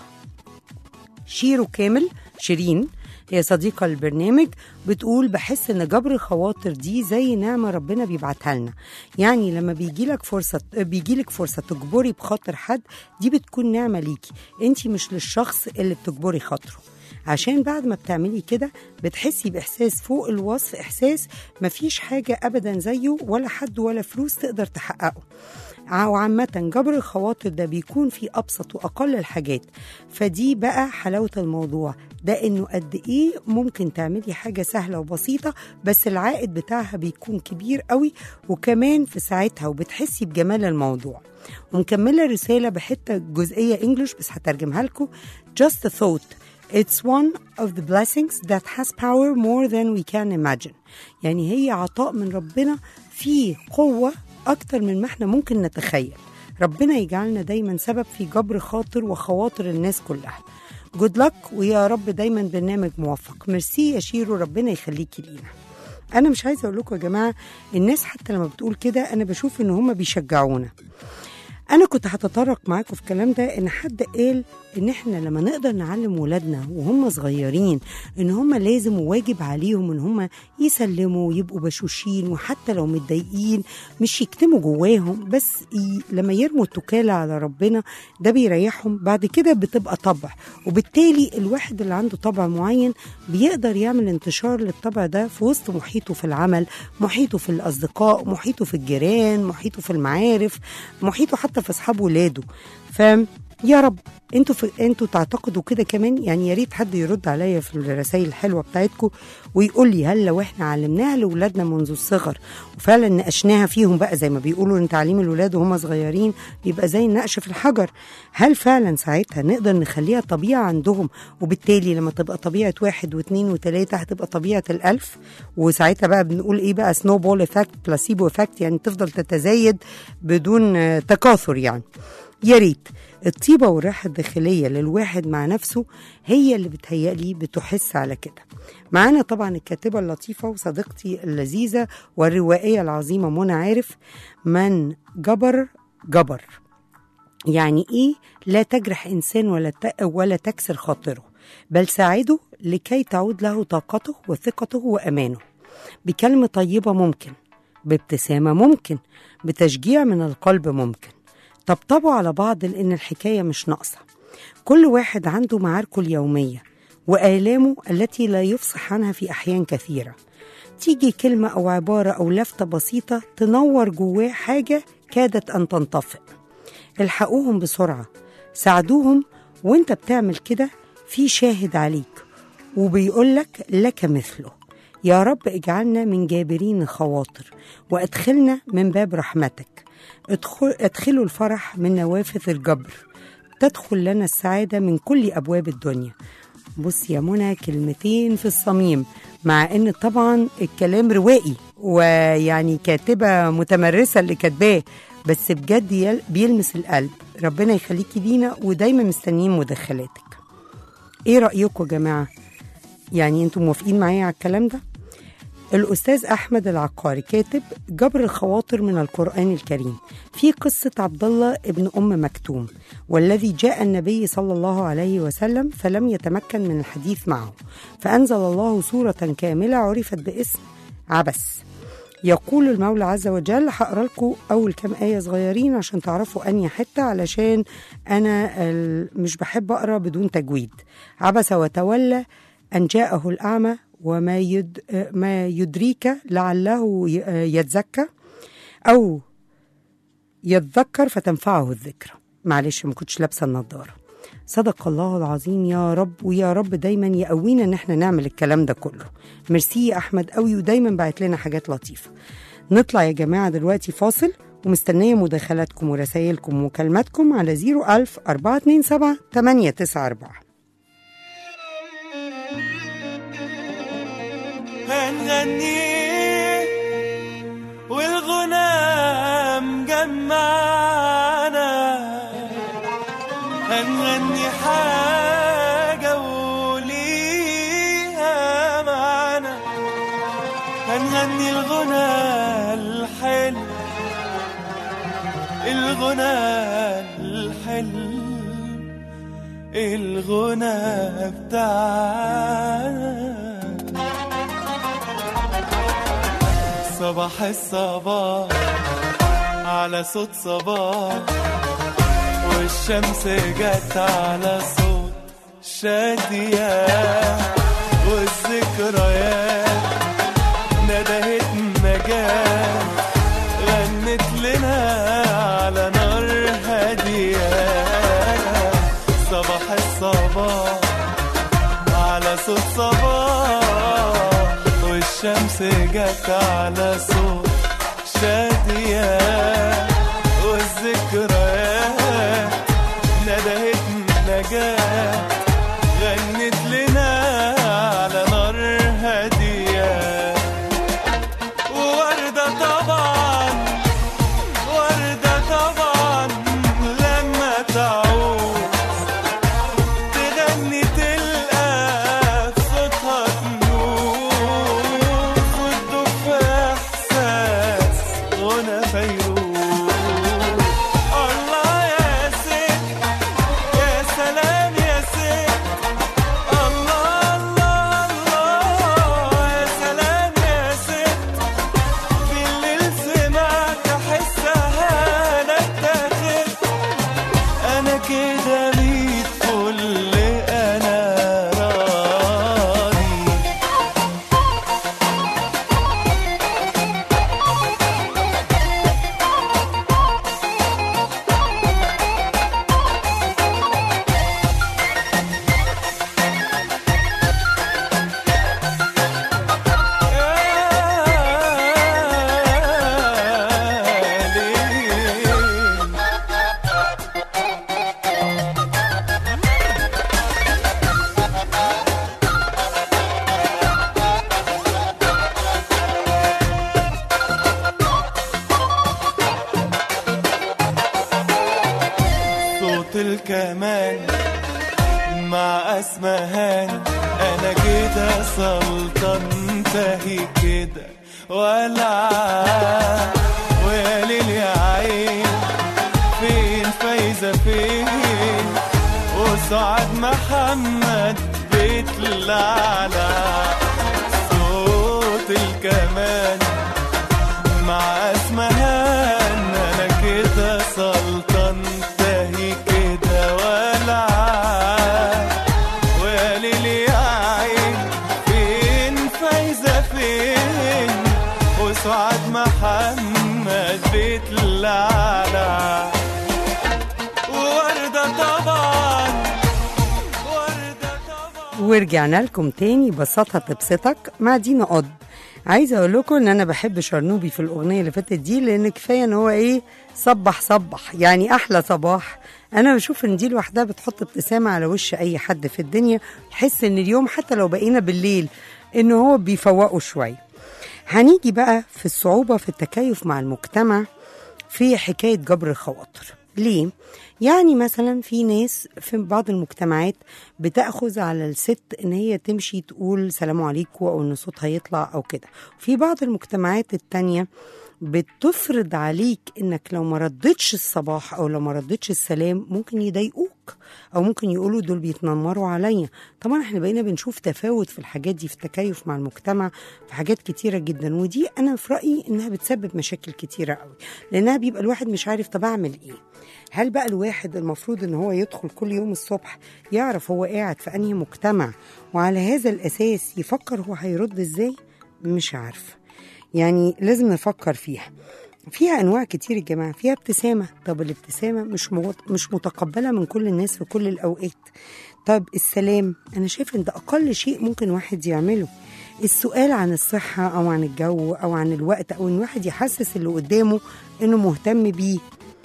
شيرو كامل شيرين هي صديقة للبرنامج بتقول بحس ان جبر الخواطر دي زي نعمة ربنا بيبعتها لنا يعني لما بيجيلك فرصة بيجيلك فرصة تجبري بخاطر حد دي بتكون نعمة ليكي انت مش للشخص اللي بتجبري خاطره عشان بعد ما بتعملي كده بتحسي بإحساس فوق الوصف إحساس مفيش حاجة أبدا زيه ولا حد ولا فلوس تقدر تحققه وعامة جبر الخواطر ده بيكون في أبسط وأقل الحاجات فدي بقى حلاوة الموضوع ده إنه قد إيه ممكن تعملي حاجة سهلة وبسيطة بس العائد بتاعها بيكون كبير قوي وكمان في ساعتها وبتحسي بجمال الموضوع ومكملة رسالة بحتة جزئية إنجلش بس هترجمها لكم just a thought It's one of the blessings that has power more than we can imagine يعني هي عطاء من ربنا فيه قوة أكتر من ما احنا ممكن نتخيل ربنا يجعلنا دايما سبب في جبر خاطر وخواطر الناس كلها جود لك ويا رب دايما برنامج موفق ميرسي يا شيرو ربنا يخليكي لينا انا مش عايزه اقول لكم يا جماعه الناس حتى لما بتقول كده انا بشوف ان هم بيشجعونا انا كنت هتطرق معاكم في الكلام ده ان حد قال ان احنا لما نقدر نعلم ولادنا وهم صغيرين ان هم لازم وواجب عليهم ان هم يسلموا ويبقوا بشوشين وحتى لو متضايقين مش يكتموا جواهم بس ي... لما يرموا التكالة على ربنا ده بيريحهم بعد كده بتبقى طبع وبالتالي الواحد اللي عنده طبع معين بيقدر يعمل انتشار للطبع ده في وسط محيطه في العمل محيطه في الأصدقاء محيطه في الجيران محيطه في المعارف محيطه حتى في أصحاب ولاده فاهم يا رب انتوا في انتوا تعتقدوا كده كمان يعني يا ريت حد يرد عليا في الرسائل الحلوه بتاعتكم ويقول لي هل لو احنا علمناها لاولادنا منذ الصغر وفعلا ناقشناها فيهم بقى زي ما بيقولوا ان تعليم الولاد وهم صغيرين بيبقى زي النقش في الحجر هل فعلا ساعتها نقدر نخليها طبيعه عندهم وبالتالي لما تبقى طبيعه واحد واثنين وثلاثه هتبقى طبيعه الالف وساعتها بقى بنقول ايه بقى سنو بول افكت بلاسيبو افكت يعني تفضل تتزايد بدون آه، تكاثر يعني يا ريت الطيبة والراحة الداخلية للواحد مع نفسه هي اللي بتهيألي بتحس على كده معانا طبعا الكاتبة اللطيفة وصديقتي اللذيذة والروائية العظيمة منى عارف من جبر جبر يعني ايه لا تجرح انسان ولا ت- ولا تكسر خاطره بل ساعده لكي تعود له طاقته وثقته وامانه بكلمه طيبه ممكن بابتسامه ممكن بتشجيع من القلب ممكن طبطبوا على بعض لان الحكايه مش ناقصه كل واحد عنده معاركه اليوميه والامه التي لا يفصح عنها في احيان كثيره تيجي كلمه او عباره او لفته بسيطه تنور جواه حاجه كادت ان تنطفئ الحقوهم بسرعة ساعدوهم وانت بتعمل كده في شاهد عليك وبيقولك لك مثله يا رب اجعلنا من جابرين الخواطر وادخلنا من باب رحمتك ادخل ادخلوا الفرح من نوافذ الجبر تدخل لنا السعادة من كل أبواب الدنيا بص يا منى كلمتين في الصميم مع ان طبعا الكلام روائي ويعني كاتبه متمرسه اللي كاتباه بس بجد يل- بيلمس القلب ربنا يخليكي لينا ودايما مستنيين مداخلاتك ايه رايكم يا جماعه يعني انتم موافقين معايا على الكلام ده الأستاذ أحمد العقاري كاتب جبر الخواطر من القرآن الكريم في قصة عبد الله ابن أم مكتوم والذي جاء النبي صلى الله عليه وسلم فلم يتمكن من الحديث معه فأنزل الله سورة كاملة عرفت باسم عبس يقول المولى عز وجل هقرا لكم اول كام ايه صغيرين عشان تعرفوا انهي حته علشان انا ال- مش بحب اقرا بدون تجويد عبس وتولى ان جاءه الاعمى وما يد ما يدريك لعله ي- يتزكى او يتذكر فتنفعه الذكرى معلش ما كنتش لابسه النضاره صدق الله العظيم يا رب ويا رب دايما يقوينا ان احنا نعمل الكلام ده كله ميرسي يا احمد قوي ودايما بعت لنا حاجات لطيفه نطلع يا جماعه دلوقتي فاصل ومستنيه مداخلاتكم ورسائلكم ومكالماتكم على 01000 427 894 هنغني والغنى مجمعنا هنغني حاجة وليها معنا هنغني الغنى الحلو الغنى الحلو الغنى بتاعنا صباح الصباح على صوت صباح والشمس جت على صوت شادية والذكريات ندهت نجاة غنت لنا على نار هادية صباح الصباح على صوت صباح والشمس جت على صوت شادية والذكريات ندهت نجاة غنت لنا على نار هادية ووردة طبعا وردة طبعا لما تعود تغني انا كده سلطان تهي كده ولا ويا ليل يا عين فين فايزة فين وسعاد محمد بيطلع صوت الكمان مع اسمهان انا كده سلطان تهي كده ولا ويا ليل يا عين فين فايزة فين وسعاد محمد بيطلع وردة طبعا وردة طبعا ورجعنا لكم تاني بساطة تبسطك مع دينا قض عايزه اقول لكم ان انا بحب شرنوبي في الاغنيه اللي فاتت دي لان كفايه ان هو ايه صبح صبح يعني احلى صباح انا بشوف ان دي لوحدها بتحط ابتسامه على وش اي حد في الدنيا يحس ان اليوم حتى لو بقينا بالليل ان هو بيفوقه شويه هنيجي بقى في الصعوبه في التكيف مع المجتمع في حكايه جبر الخواطر ليه يعني مثلا في ناس في بعض المجتمعات بتاخذ على الست ان هي تمشي تقول سلام عليكم او ان صوتها يطلع او كده في بعض المجتمعات التانية بتفرض عليك انك لو ما ردتش الصباح او لو ما ردتش السلام ممكن يضايقوك او ممكن يقولوا دول بيتنمروا عليا طبعا احنا بقينا بنشوف تفاوت في الحاجات دي في التكيف مع المجتمع في حاجات كتيره جدا ودي انا في رايي انها بتسبب مشاكل كتيره قوي لانها بيبقى الواحد مش عارف طب اعمل ايه هل بقى الواحد المفروض ان هو يدخل كل يوم الصبح يعرف هو قاعد في انهي مجتمع وعلى هذا الاساس يفكر هو هيرد ازاي مش عارفه يعني لازم نفكر فيها فيها انواع كتير يا جماعه فيها ابتسامه طب الابتسامه مش مو... مش متقبله من كل الناس في كل الاوقات طب السلام انا شايف ان ده اقل شيء ممكن واحد يعمله السؤال عن الصحه او عن الجو او عن الوقت او ان واحد يحسس اللي قدامه انه مهتم بيه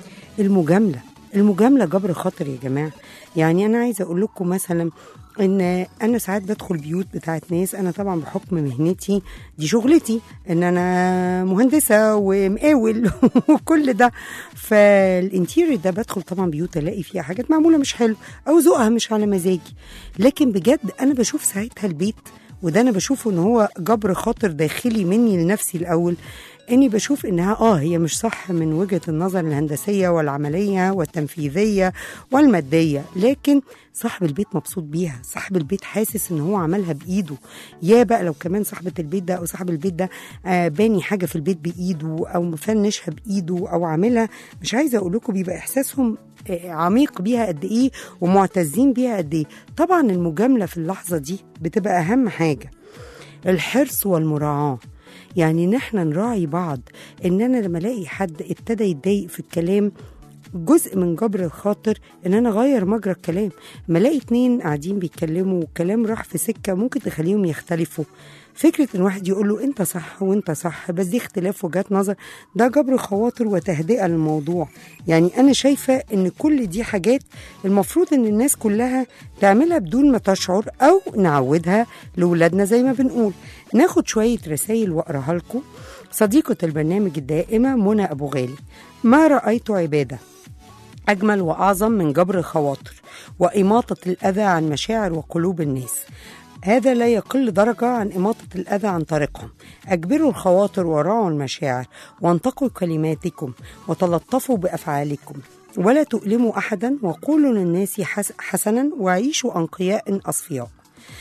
المجامله المجامله جبر خاطر يا جماعه يعني انا عايزه اقول لكم مثلا ان انا ساعات بدخل بيوت بتاعت ناس انا طبعا بحكم مهنتي دي شغلتي ان انا مهندسه ومقاول وكل ده فالانتيريور ده بدخل طبعا بيوت الاقي فيها حاجات معموله مش حلو او ذوقها مش على مزاجي لكن بجد انا بشوف ساعتها البيت وده انا بشوفه ان هو جبر خاطر داخلي مني لنفسي الاول اني بشوف انها اه هي مش صح من وجهه النظر الهندسيه والعمليه والتنفيذيه والماديه لكن صاحب البيت مبسوط بيها صاحب البيت حاسس ان هو عملها بايده يا بقى لو كمان صاحبه البيت ده او صاحب البيت ده آه باني حاجه في البيت بايده او مفنشها بايده او عاملها مش عايزه اقول لكم بيبقى احساسهم آه عميق بيها قد ايه ومعتزين بيها قد ايه طبعا المجامله في اللحظه دي بتبقى اهم حاجه الحرص والمراعاه يعني ان احنا نراعي بعض ان انا لما الاقي حد ابتدى يتضايق في الكلام جزء من جبر الخاطر ان انا اغير مجرى الكلام ما الاقي اتنين قاعدين بيتكلموا والكلام راح في سكه ممكن تخليهم يختلفوا فكرة ان واحد يقول له انت صح وانت صح بس دي اختلاف وجهات نظر ده جبر خواطر وتهدئة للموضوع يعني انا شايفة ان كل دي حاجات المفروض ان الناس كلها تعملها بدون ما تشعر او نعودها لولادنا زي ما بنقول ناخد شوية رسائل واقراها لكم صديقة البرنامج الدائمة منى أبو غالي ما رأيت عبادة أجمل وأعظم من جبر الخواطر وإماطة الأذى عن مشاعر وقلوب الناس هذا لا يقل درجة عن إماطة الأذى عن طريقهم أجبروا الخواطر وراعوا المشاعر وانتقوا كلماتكم وتلطفوا بأفعالكم ولا تؤلموا أحدا وقولوا للناس حس حسنا وعيشوا أنقياء أصفياء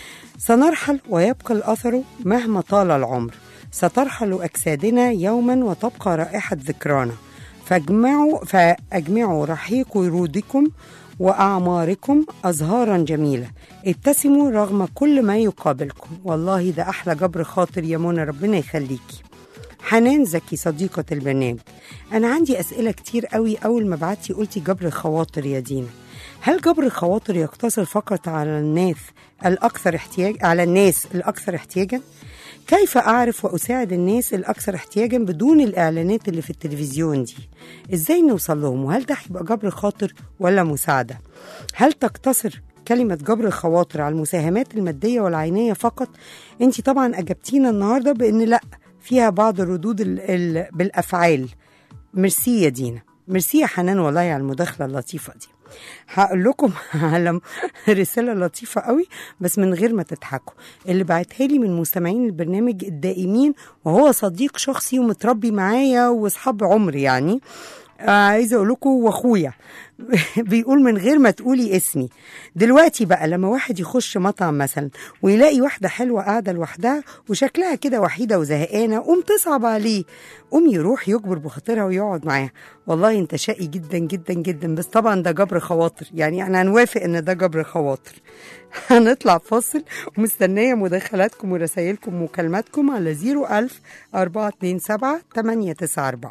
سنرحل ويبقى الأثر مهما طال العمر سترحل أجسادنا يوما وتبقى رائحة ذكرانا فاجمعوا فأجمعوا رحيق ورودكم وأعماركم أزهارا جميلة ابتسموا رغم كل ما يقابلكم والله ده أحلى جبر خاطر يا منى ربنا يخليكي حنان زكي صديقة البرنامج أنا عندي أسئلة كتير قوي أول ما بعتي قلتي جبر الخواطر يا دينا هل جبر الخواطر يقتصر فقط على الناس الأكثر احتياج على الناس الأكثر احتياجا؟ كيف أعرف وأساعد الناس الأكثر احتياجا بدون الإعلانات اللي في التلفزيون دي؟ إزاي نوصل لهم؟ وهل ده هيبقى جبر خاطر ولا مساعدة؟ هل تقتصر كلمة جبر الخواطر على المساهمات المادية والعينية فقط؟ أنت طبعا أجبتينا النهاردة بأن لأ فيها بعض الردود ال ال بالأفعال ميرسي يا دينا ميرسي يا حنان والله على المداخلة اللطيفة دي هقول لكم على رساله لطيفه قوي بس من غير ما تضحكوا اللي بعتها لي من مستمعين البرنامج الدائمين وهو صديق شخصي ومتربي معايا واصحاب عمري يعني آه، عايزه اقول لكم واخويا بيقول من غير ما تقولي اسمي دلوقتي بقى لما واحد يخش مطعم مثلا ويلاقي واحده حلوه قاعده لوحدها وشكلها كده وحيده وزهقانه قوم تصعب عليه قوم يروح يجبر بخاطرها ويقعد معاها والله انت شقي جدا جدا جدا بس طبعا ده جبر خواطر يعني احنا هنوافق ان ده جبر خواطر هنطلع فاصل ومستنيه مداخلاتكم ورسايلكم ومكالماتكم على 01000 427 894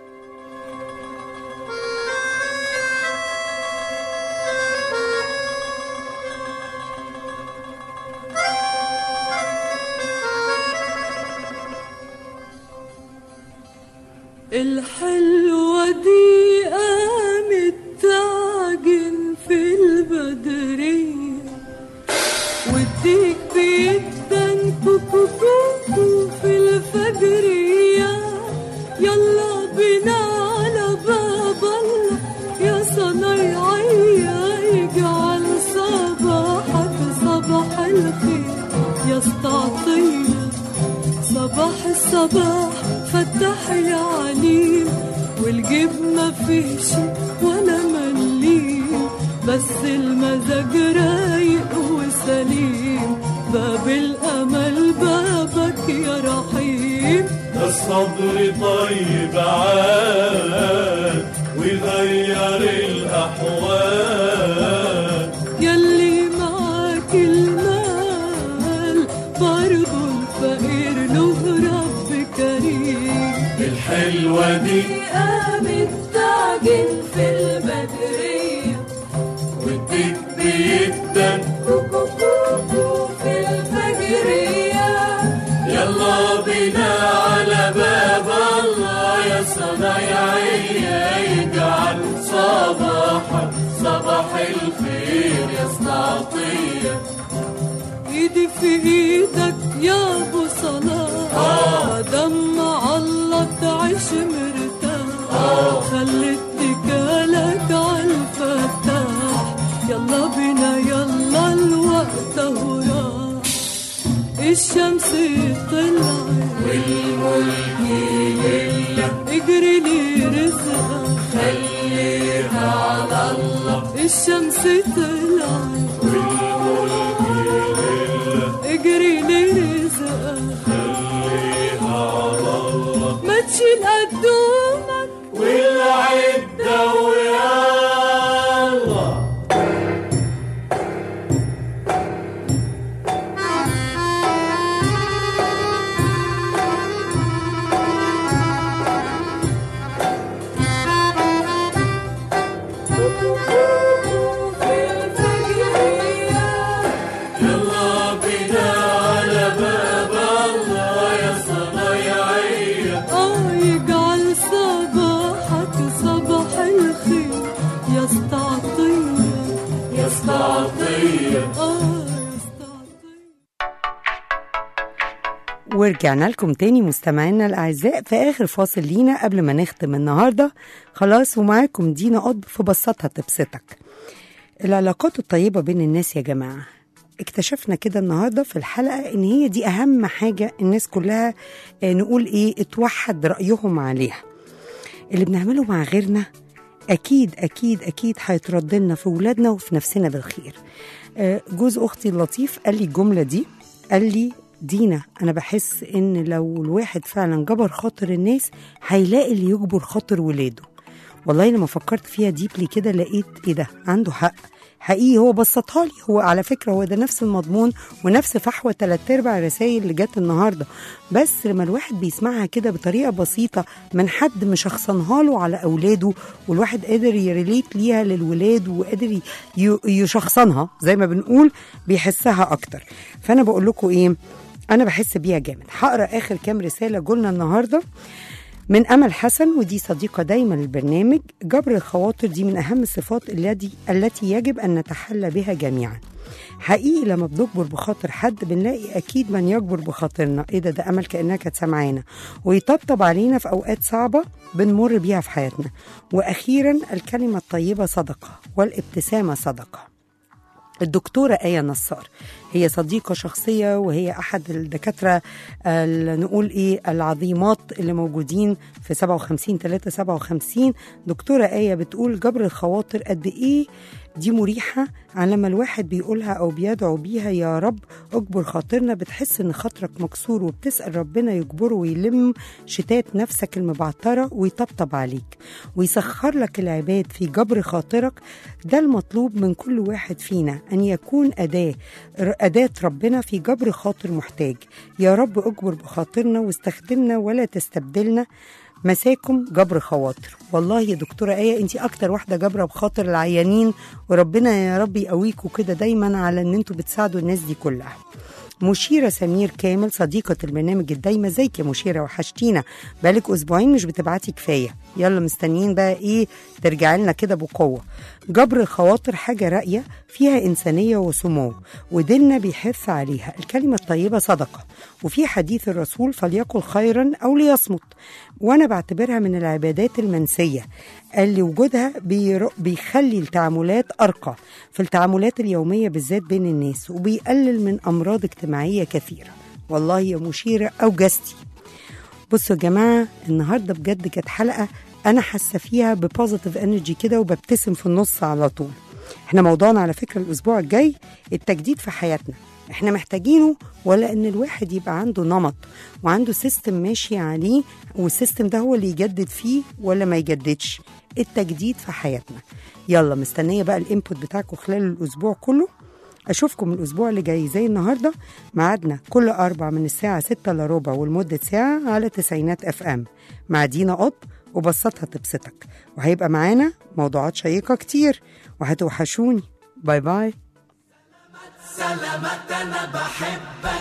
الحلوة دي قامت تعجن في البدرية والديك بيدن كوكو كوكو في الفجرية يلا بينا على باب الله يا صنايعية يجعل صباحك صباح الخير يا استعطية صباح الصباح فتح يا عليم والجيب ما فيش ولا مليم بس المزاج رايق وسليم باب الامل بابك يا رحيم الصبر طيب عاد ويغير الأحوال يلي معاك المال برضو الفقير له رب كريم الحلوة دي قامت تعجن في البدرية وديك بيدن كوكو كوكو في الفجرية يلا بينا على باب الله يا صنايعية يجعل صباحك صباح الخير يا استعطية ايدي في ايدك يا ابو صلاح دمع الله تعيش مرتاح خلي اتكالك عالفتاح يلا بينا يلا الوقت اهو راح الشمس طلعت والملك لله اجري لي رزقك خليها على الله الشمس طلعت والملك لله اجري لي رزقك خليها على الله ما تشيل قدومك والعدة ويا الله في الفجرية يلا بينا على باب الله يا صنايعية اه يجعل صباحك صباح الخير يا استعطية يا استعطية اه يا استعطية ورجعنا لكم تاني مستمعينا الأعزاء في آخر فاصل لينا قبل ما نختم النهاردة خلاص ومعاكم دينا قطب في بسطها تبسطك العلاقات الطيبة بين الناس يا جماعة اكتشفنا كده النهاردة في الحلقة ان هي دي اهم حاجة الناس كلها آه، نقول ايه اتوحد رأيهم عليها اللي بنعمله مع غيرنا اكيد اكيد اكيد هيترد لنا في ولادنا وفي نفسنا بالخير آه، جوز اختي اللطيف قال لي الجمله دي قال لي دينا انا بحس ان لو الواحد فعلا جبر خاطر الناس هيلاقي اللي يجبر خاطر ولاده والله لما فكرت فيها ديبلي كده لقيت ايه ده عنده حق حقيقي هو بسطها لي هو على فكره هو ده نفس المضمون ونفس فحوى تلات ارباع الرسايل اللي جت النهارده بس لما الواحد بيسمعها كده بطريقه بسيطه من حد مشخصنها له على اولاده والواحد قادر يريليت ليها للولاد وقادر ي- ي- يشخصنها زي ما بنقول بيحسها اكتر فانا بقول لكم ايه انا بحس بيها جامد هقرا اخر كام رساله جولنا النهارده من أمل حسن ودي صديقة دايما للبرنامج جبر الخواطر دي من أهم الصفات التي التي يجب أن نتحلى بها جميعا حقيقي لما بنجبر بخاطر حد بنلاقي اكيد من يجبر بخاطرنا ايه ده ده امل كانها كانت سامعانا ويطبطب علينا في اوقات صعبه بنمر بيها في حياتنا واخيرا الكلمه الطيبه صدقه والابتسامه صدقه الدكتورة آية نصار هي صديقة شخصية وهي أحد الدكاترة ال- نقول إيه العظيمات اللي موجودين في 57 3 57 دكتورة آية بتقول جبر الخواطر قد إيه دي مريحة عن لما الواحد بيقولها أو بيدعو بيها يا رب اجبر خاطرنا بتحس إن خاطرك مكسور وبتسأل ربنا يجبره ويلم شتات نفسك المبعترة ويطبطب عليك ويسخر لك العباد في جبر خاطرك ده المطلوب من كل واحد فينا أن يكون أداة أداة ربنا في جبر خاطر محتاج يا رب اجبر بخاطرنا واستخدمنا ولا تستبدلنا مساكم جبر خواطر والله يا دكتورة آية انت أكتر واحدة جبرة بخاطر العيانين وربنا يا رب يقويكوا كده دايما على ان انتوا بتساعدوا الناس دي كلها مشيرة سمير كامل صديقة البرنامج الدايمة زيك يا مشيرة وحشتينا بقالك أسبوعين مش بتبعتي كفاية يلا مستنيين بقى إيه ترجعي لنا كده بقوة جبر الخواطر حاجة راقية فيها إنسانية وسمو وديننا بيحث عليها الكلمة الطيبة صدقة وفي حديث الرسول فليقل خيرا أو ليصمت وأنا بعتبرها من العبادات المنسية اللي وجودها بير- بيخلي التعاملات أرقى في التعاملات اليومية بالذات بين الناس وبيقلل من أمراض اجتماعية كثيرة والله يا مشيرة أوجزتي بصوا يا جماعة النهاردة بجد كانت حلقة أنا حاسة فيها ببوزيتيف انرجي كده وببتسم في النص على طول احنا موضوعنا على فكرة الأسبوع الجاي التجديد في حياتنا احنا محتاجينه ولا ان الواحد يبقى عنده نمط وعنده سيستم ماشي عليه والسيستم ده هو اللي يجدد فيه ولا ما يجددش التجديد في حياتنا يلا مستنية بقى الانبوت بتاعكم خلال الأسبوع كله أشوفكم الأسبوع اللي جاي زي النهاردة ميعادنا كل أربع من الساعة ستة إلا ربع ولمدة ساعة على تسعينات أف أم مع دينا قط وبسطها تبسطك وهيبقى معانا موضوعات شيقة كتير وهتوحشوني باي باي سلامات انا بحبك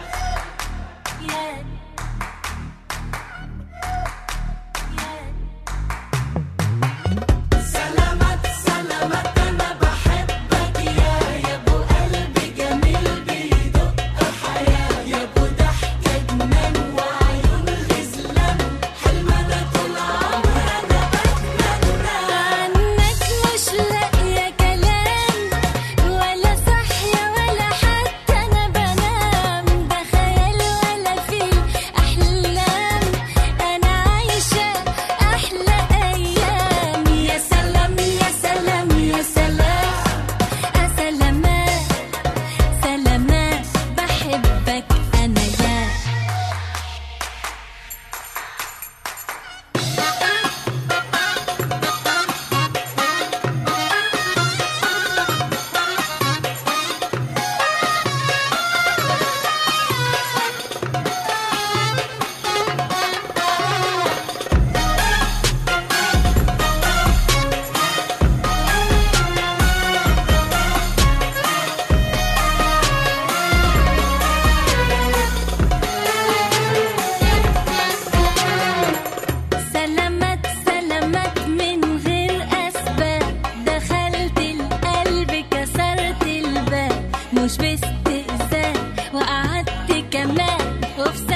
سلامات سلامات انا بحبك يا يا ابو قلبي جميل بيدق حياه يا ابو ضحكه جنان وعيون غزلان حلم انا طول عمري انا بتمنى عنك مش لاقية كلام ولا صحية ولا حتى أنا بنام ده خيال ولا فيه أحلام أنا عايشة أحلى أيام يا سلام يا سلام يا سلام سلامات سلامات بحبك أنا يا سلامات سلامات من غير أسباب دخلت القلب كسرت الباب مش باستئذان وقعدت كمان وفي